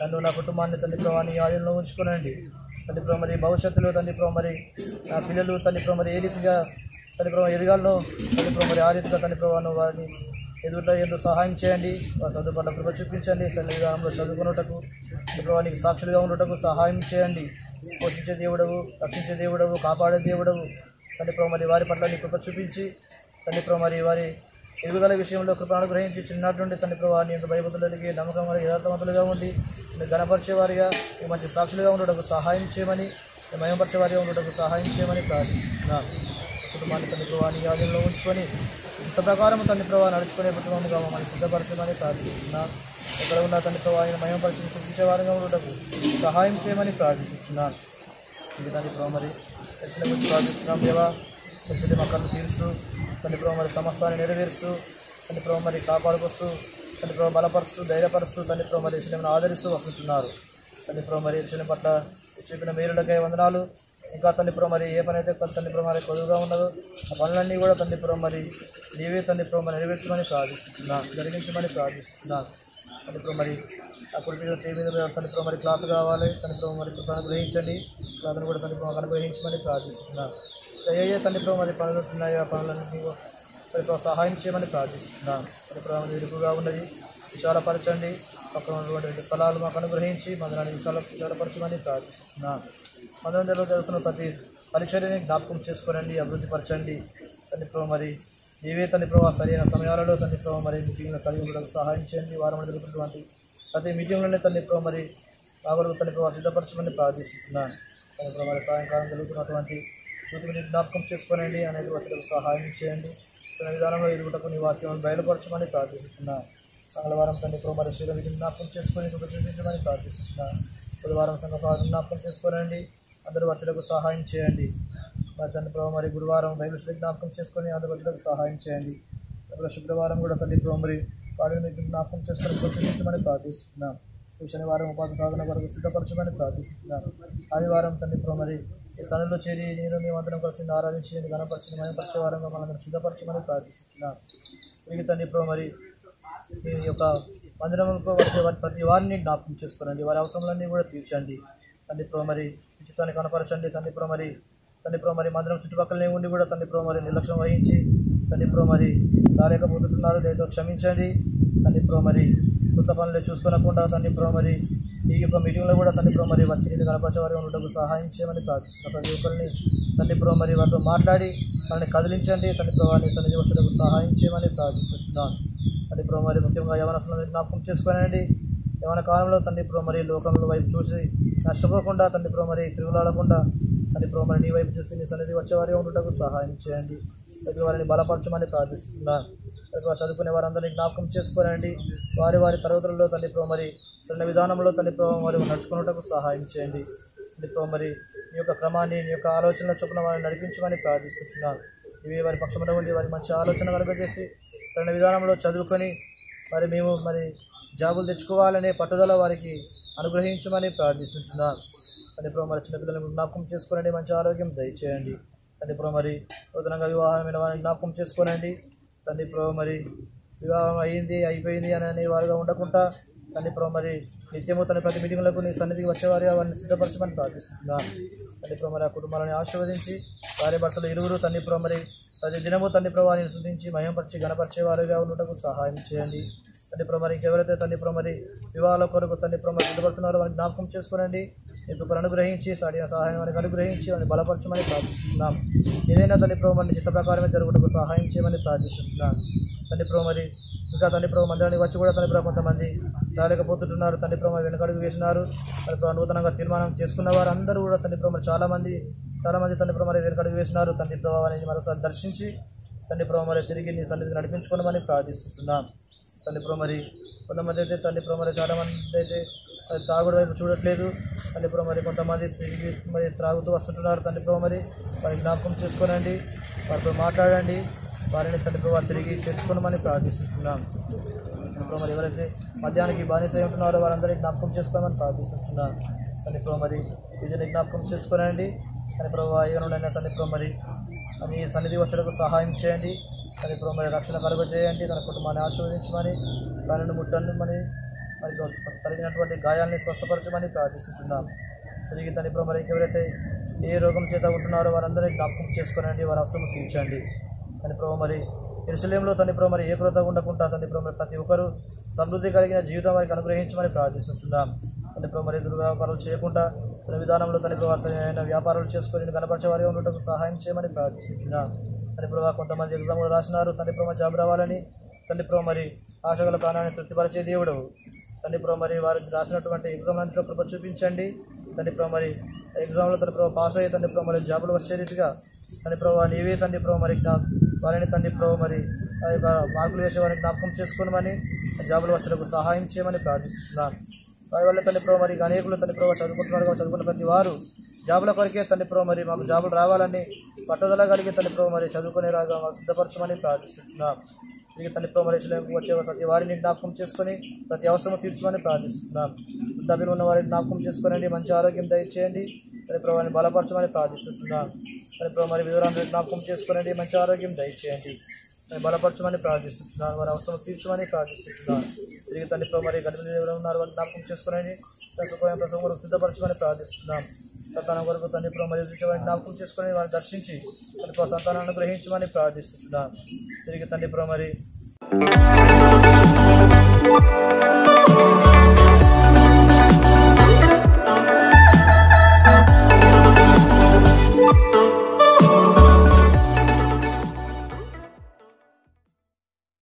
నన్ను నా కుటుంబాన్ని తండ్రి ప్రభావ నీ ఆధీనంలో ఉంచుకునండి తండ్రి ప్రభావ మరి భవిష్యత్తులో తండ్రి ప్రభావ మరి నా పిల్లలు తండ్రి ప్రభావ మరి ఏ రీతిగా తండ్రి ప్రభావ ఎదగాలో తండ్రి ప్రభావ మరి ఆ రీతిగా తండ్రి ప్రభావం వారిని ఎదుట ఎందుకు సహాయం చేయండి వారి చదువు పట్ల కృప చూపించండి తల్లి విధానంలో చదువుకున్నటకు ప్రభావానికి సాక్షులుగా ఉండటకు సహాయం చేయండి పోషించే దేవుడవు రక్షించే దేవుడవు కాపాడే దేవుడవు తండ్రి ప్రభు మరి వారి పట్ల నీ కృప చూపించి తండ్రి ప్రభు మరి వారి ఎదుగుదల విషయంలో కృప అనుగ్రహించి చిన్నటి నుండి తండ్రి ప్రభు నీ యొక్క భయబుద్ధులకి నమ్మకం మరియు యథార్థవంతులుగా ఉండి మీరు గణపరిచేవారిగా మీ మంచి సాక్షులుగా ఉండటకు సహాయం చేయమని మీ మయంపరిచేవారిగా ఉండటకు సహాయం చేయమని ప్రార్థిస్తున్నాను కుటుంబాన్ని తండ్రి ప్రభావ నీ ఆధీనంలో ఉంచుకొని ఇంత ప్రకారం తండ్రి ప్రభావ నడుచుకునే కుటుంబంగా మమ్మల్ని సిద్ధపరచమని ప్రార్థిస్తున్నాను ఎక్కడ ఉన్న తండ్రి ప్రభావం మయంపరిచి చూపించే వారంగా ఉండటకు సహాయం చేయమని ప్రార్థిస్తున్నాను ఇది తండ్రి ప్రభావ మరి తెలిసిన గురించి ప్రార్థిస్తున్నాం దేవా తెలిసిన మా కళ్ళు తీరుస్తూ తండ్రి ప్రభావ మరి సమస్తాన్ని నెరవేరుస్తూ తండ్రి ప్రభావ మరి కాపాడుకొస్తూ తండ్రి ప్రభావ బలపరుస్తూ ధైర్యపరుస్తూ తండ్రి ప్రభావ మరి తెలిసిన ఆదరిస్తూ వస్తుంటున్నారు తండ్రి ప్రభావ మరి తెలిసిన పట్ల చెప్పిన మేలులకై వందనాలు ఇంకా తండ్రి ప్రభావ మరి ఏ పని అయితే తండ్రి ప్రభావ మరి కొదువుగా ఉన్నదో ఆ పనులన్నీ కూడా తండ్రి ప్రభావ మరి నీవే తండ్రి ప్రభావ మరి నెరవేర్చమని ప్రార్థిస్తున్నాను జరిగించమని ప్రార్థిస్తున్నాను తండ్రి ప్రభావ మరి అప్పుడు మీద టీ మీద తండ్రి ప్రభావ మరి క్లాత్ కావాలి తండ్రి ప్రభావ మరి కృపను అనుగ్రహించండి క్లాత్ను కూడా తండ్రి ప్రభావ అనుగ్రహించమని ప్రార్థిస్తున్నాను ఏ ఏ తండ్రి ప్రభావ మరి పనులు ఉన్నాయో ఆ పనులన్నీ మరి ప్రభావ సహాయం చేయమని ప్రార్థిస్తున్నాను తండ్రి ప్రభావ మరి ఇరుకుగా ఉన్నది విశాలపరచండి పక్కన ఉన్నటువంటి రెండు స్థలాలు మాకు అనుగ్రహించి మందిరాన్ని విశాల విశాలపరచమని ప్రార్థిస్తున్నాను మందిరంలో జరుగుతున్న ప్రతి పరిచర్యని జ్ఞాపకం చేసుకోనండి అభివృద్ధి పరచండి తండ్రి ప్రభావ మరి నీవే తండ్రి ప్రభావ సరైన సమయాలలో తండ్రి ప్రభావ మరి మీటింగ్లో కలిగి ఉండడానికి సహాయం చేయండి వారం జరుగుతున్నటువంటి ప్రతి మీటింగ్లోనే తండ్రి ప్రభావ మరి రాగలకు తండ్రి ప్రభావ సిద్ధపరచమని ప్రార్థిస్తున్నాను తండ్రి ప్రభావ మరి సాయంకాలం జరుగుతున్నటువంటి వీటిని జ్ఞాపకం చేసుకోనండి అనేది వాటికి సహాయం చేయండి తన విధానంలో ఎదుగుటకు నీ వాక్యం బయలుపరచమని ప్రార్థిస్తున్నాను మంగళవారం తండ్రి ప్రభావ మరి శిల విధిని జ్ఞాపకం చేసుకొని కృప చూపించమని ప్రార్థిస్తున్నాను బుధవారం సంఘ ప్రార్థన జ్ఞాపకం చేసుకోనండి అందరి భక్తులకు సహాయం చేయండి మరి తండ్రి ప్రభావ మరి గురువారం బైబిల్ శ్రీ జ్ఞాపకం చేసుకొని అందరి భక్తులకు సహాయం చేయండి ఇప్పుడు శుక్రవారం కూడా తండ్రి ప్రభావ మరి వారిని మీకు జ్ఞాపకం చేసుకొని ప్రోత్సహించమని ప్రార్థిస్తున్నాం ఈ శనివారం ఉపాధి సాధన కొరకు సిద్ధపరచమని ప్రార్థిస్తున్నాం ఆదివారం తండ్రి ప్రభావ మరి ఈ సన్నిలో చేరి నేను మేమందరం కలిసి ఆరాధించి గణపరిచిన మయపరిచే వారంగా మనల్ని సిద్ధపరచమని ప్రార్థిస్తున్నాం తిరిగి తండ్రి ప్రభావ మరి మీ యొక్క మందిరంలో వచ్చే వారి ప్రతి వారిని జ్ఞాపకం చేసుకోనండి వారి అవసరాలన్నీ కూడా తీర్చండి తండ్రి ప్రభు మరి ఉచితాన్ని కనపరచండి తండ్రి ప్రభు మరి తండ్రి ప్రభు మరి మందిరం చుట్టుపక్కలనే ఉండి కూడా తండ్రి ప్రభు మరి నిర్లక్ష్యం వహించి తండ్రి ప్రభు మరి రాలేకపోతున్నారు దయతో క్షమించండి తండ్రి ప్రభు మరి కొత్త పనులు చూసుకోనకుండా తండ్రి ప్రభు మరి ఈ యొక్క మీటింగ్లో కూడా తండ్రి ప్రభు మరి వచ్చి నీళ్ళు కనపరిచే వారి ఉండటకు సహాయం చేయమని ప్రార్థిస్తున్నాను ప్రతి ఒక్కరిని తండ్రి ప్రభు మరి వారితో మాట్లాడి వాళ్ళని కదిలించండి తండ్రి ప్రభావాన్ని సన్నిధి వచ్చేందుకు సహాయం చేయమని ప్రార్థిస్తున్నాను తండ్రి ప్రభు మరి ముఖ్యంగా యవనస్తులను జ్ఞాపకం చేసుకోనండి యవన కాలంలో తండ్రి ప్రభు మరి లోకంలో వైపు చూసి నష్టపోకుండా తండ్రి ప్రభు మరి తిరుగులాడకుండా తండ్రి ప్రభు మరి నీ వైపు చూసి నీ సన్నిధి వచ్చేవారి ఉండటకు సహాయం చేయండి ప్రతి వారిని బలపరచమని ప్రార్థిస్తున్నాను ప్రతి వారు చదువుకునే వారందరినీ జ్ఞాపకం చేసుకోనండి వారి వారి తరగతులలో తండ్రి ప్రభు మరి చిన్న విధానంలో తండ్రి ప్రభు మరి నడుచుకున్నటకు సహాయం చేయండి తండ్రి ప్రభు మరి నీ యొక్క క్రమాన్ని నీ యొక్క ఆలోచనల చొప్పున వారిని నడిపించమని ప్రార్థిస్తున్నాను ఇవి వారి పక్షంలో ఉండి వారి మంచి ఆలోచన కలుగజేసి తన విధానంలో చదువుకొని మరి మేము మరి జాబులు తెచ్చుకోవాలనే పట్టుదల వారికి అనుగ్రహించమని ప్రార్థిస్తున్నాను తండ్రి ప్రభు మరి చిన్నపిల్లలను జ్ఞాపకం చేసుకోనండి మంచి ఆరోగ్యం దయచేయండి తండ్రి ప్రభు మరి నూతనంగా వివాహమైన వారిని జ్ఞాపకం చేసుకోనండి తండ్రి ప్రభు మరి వివాహం అయ్యింది అయిపోయింది అని అనే వారుగా ఉండకుండా తండ్రి ప్రభు మరి నిత్యము తన ప్రతి మీటింగ్లకు నీ సన్నిధికి వచ్చేవారిగా వారిని సిద్ధపరచమని ప్రార్థిస్తున్నాను తండ్రి ప్రభు మరి ఆ కుటుంబాలను ఆశీర్వదించి వారి భర్తలు ఇరువురు తండ్రి ప్రభు మరి ప్రతి దినము తండ్రి ప్రభావాన్ని శుద్ధించి మయంపరిచి గణపరిచే వారిగా ఉండటకు సహాయం చేయండి తండ్రి ప్రభు ఇంకెవరైతే తండ్రి ప్రభు మరి వివాహాల కొరకు తండ్రి ప్రభు సిద్ధపడుతున్నారో వారిని జ్ఞాపకం చేసుకోనండి మీ కృపను అనుగ్రహించి సాడిన సహాయం వారికి అనుగ్రహించి వారిని బలపరచమని ప్రార్థిస్తున్నాం ఏదైనా తండ్రి ప్రభు మరి చిత్త ప్రకారమే జరుగుటకు సహాయం చేయమని ప్రార్థిస్తున్నాను తండ్రి ప్రభు మరి ఇంకా తండ్రి ప్రభు మందిరానికి వచ్చి కూడా తండ్రి ప్రభు కొంతమంది రాలేకపోతుంటున్నారు తండ్రి ప్రభు వెనకడుగు వేసినారు తండ్రి ప్రభు నూతనంగా తీర్మానం చేసుకున్న వారు అందరూ కూడా తండ్రి ప్రభు మరి చాలా మంది చాలా మంది తండ్రి ప్రభు మరి వెనకడుగు వేసినారు తండ్రి ప్రభు అనేది మరోసారి దర్శించి తండ్రి ప్రభు మరి తిరిగి నీ సన్నిధిని నడిపించుకోవడమని ప్రార్థిస్తున్నాం తండ్రి ప్రభు మరి కొంతమంది అయితే తండ్రి ప్రభు మరి చాలా మంది అయితే అది తాగుడు వైపు చూడట్లేదు తండ్రి ప్రభు మరి కొంతమంది తిరిగి మరి త్రాగుతూ వస్తుంటున్నారు తండ్రి ప్రభు మరి వారి జ్ఞాపకం చేసుకోనండి వారితో మాట్లాడండి వారిని తండ్రి ప్రభు తిరిగి తెచ్చుకోనమని ప్రార్థిస్తున్నాం తండ్రి ప్రభు మరి ఎవరైతే మధ్యాహ్నానికి బానిస అయి ఉంటున్నారో వారందరినీ జ్ఞాపకం చేసుకోమని ప్రార్థిస్తున్నాం తండ్రి ప్రభు మరి విజయని జ్ఞాపకం చేసుకోనండి తండ్రి ప్రభు అయ్యనుడైన తండ్రి ప్రభు మరి మీ సన్నిధి వచ్చేటకు సహాయం చేయండి తండ్రి ప్రభు మరి రక్షణ కలుగ చేయండి తన కుటుంబాన్ని ఆశీర్వదించమని తనను ముట్టండి మరి కలిగినటువంటి గాయాల్ని స్వస్థపరచమని ప్రార్థిస్తున్నాం తిరిగి తండ్రి ప్రభు మరి ఎవరైతే ఏ రోగం చేత ఉంటున్నారో వారందరినీ జ్ఞాపకం చేసుకోనండి వారి అవసరం తీర్చండి తండ్రి ప్రభు మరి ఎరుసలేంలో తండ్రి ప్రభు మరి ఏ కొరత ఉండకుండా తండ్రి ప్రభు మరి ప్రతి ఒక్కరూ సమృద్ధి కలిగిన జీవితం వారికి అనుగ్రహించమని ప్రార్థిస్తున్నాం తండ్రి ప్రభు మరి దుర్వ్యాపారాలు చేయకుండా తన విధానంలో తండ్రి ప్రభు సరైన వ్యాపారాలు చేసుకొని కనపరిచే వారి ఉండటకు సహాయం చేయమని ప్రార్థిస్తున్నాం తండ్రి ప్రభు కొంతమంది ఎగ్జామ్లు రాసినారు తండ్రి ప్రభు జాబ్ రావాలని తండ్రి ప్రభు మరి ఆశగల ప్రాణాన్ని తృప్తిపరిచే దేవుడు తండ్రి ప్రభు మరి వారు రాసినటువంటి ఎగ్జామ్ అంతా ప్రభు చూపించండి తండ్రి ప్రభు మరి ఎగ్జామ్లో తండ్రి ప్రభు పాస్ అయ్యి తండ్రి ప్రభు మరి జాబులు వచ్చే రీతిగా తండ్రి ప్రభు నీవే తండ్రి ప్రభు మరి జ్ఞా- వారిని తండ్రి ప్రభు మరి ఆ యొక్క మార్కులు వేసే వారిని జ్ఞాపకం చేసుకోమని జాబులు వచ్చేందుకు సహాయం చేయమని ప్రార్థిస్తున్నాను వారి వల్ల తండ్రి ప్రభు మరి అనేకులు తండ్రి ప్రభు చదువుకుంటున్నారు కాబట్టి చదువుకున్న ప్రతి వారు జాబుల కొరకే తండ్రి ప్రభు మరి మాకు జాబులు రావాలని పట్టుదల కలిగి తండ్రి ప్రభు మరి చదువుకునే రాగా మాకు సిద్ధపరచమని ప్రార్థిస్తున్నాం తిరిగి తండ్రి ప్రభు మరి ఇస్లాంకు వచ్చే ప్రతి వారిని జ్ఞాపకం చేసుకొని ప్రతి అవసరం తీర్చమని ప్రార్థిస్తున్నాం వృద్ధాప్యం ఉన్న వారిని జ్ఞాపకం చేసుకోనండి మంచి ఆరోగ్యం దయచేయండి తండ్రి ప్రభాని బలపరచమని ప్రార్థిస్తున్నాం తండ్రి ప్రభు మరి వివరాలను జ్ఞాపకం చేసుకోనండి మంచి ఆరోగ్యం దయచేయండి నేను బలపరచమని ప్రార్థిస్తున్నాను వారి అవసరం తీర్చమని ప్రార్థిస్తున్నాను తిరిగి తండ్రి ప్రభు మరి గర్భిణీ ఎవరు ఉన్నారు వారిని జ్ఞాపకం చేసుకుని సుఖమైన ప్రసవం కొరకు సిద్ధపరచమని ప్రార్థిస్తున్నాం సంతానం కొరకు తండ్రి ప్రభు మరి ఎదుటి వారిని జ్ఞాపకం చేసుకుని వారిని దర్శించి తండ్రి ప్రభు సంతానాన్ని గ్రహించమని ప్రార్థిస్తున్నాను తిరిగి తండ్రి ప్రభు మరి